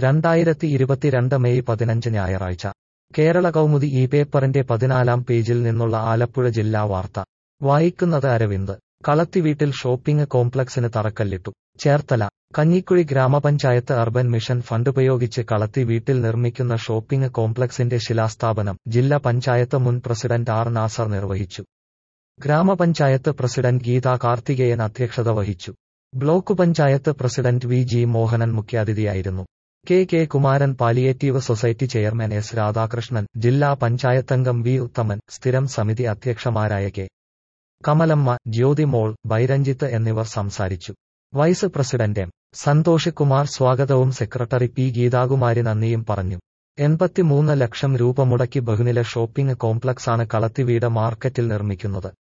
രണ്ടായിരത്തി ഇരുപത്തിരണ്ട് മെയ് പതിനഞ്ച് ഞായറാഴ്ച കേരള കൗമുദി ഈ പേപ്പറിന്റെ പതിനാലാം പേജിൽ നിന്നുള്ള ആലപ്പുഴ ജില്ലാ വാർത്ത വായിക്കുന്നത് അരവിന്ദ് കളത്തിവീട്ടിൽ ഷോപ്പിംഗ് കോംപ്ലക്സിന് തറക്കല്ലിട്ടു ചേർത്തല കഞ്ഞിക്കുഴി ഗ്രാമപഞ്ചായത്ത് അർബൻ മിഷൻ ഫണ്ടുപയോഗിച്ച് കളത്തി വീട്ടിൽ നിർമ്മിക്കുന്ന ഷോപ്പിംഗ് കോംപ്ലക്സിന്റെ ശിലാസ്ഥാപനം ജില്ലാ പഞ്ചായത്ത് മുൻ പ്രസിഡന്റ് ആർ നാസർ നിർവഹിച്ചു ഗ്രാമപഞ്ചായത്ത് പ്രസിഡന്റ് ഗീതാ കാർത്തികേയൻ അധ്യക്ഷത വഹിച്ചു block panchayat president V G Mohanan മുഖ്യാതിഥിയായിരുന്നു K K Kumaran palliative society chairman S Radhakrishnan ജില്ലാ പഞ്ചായത്തംഗം വി ഉത്തമൻ സ്ഥിരം സമിതി അധ്യക്ഷമാരായ കെ കമലമ്മ ജ്യോതിമോൾ ബൈരഞ്ജിത്ത് എന്നിവർ സംസാരിച്ചു vice president M Santhosh Kumar സ്വാഗതവും സെക്രട്ടറി പി ഗീതാകുമാരി നന്ദിയും പറഞ്ഞു എൺപത്തിമൂന്ന് ലക്ഷം രൂപ മുടക്കി ബഹുനില ഷോപ്പിംഗ് കോംപ്ലക്സാണ് കളത്തിവീട് മാർക്കറ്റിൽ നിർമ്മിക്കുന്നത്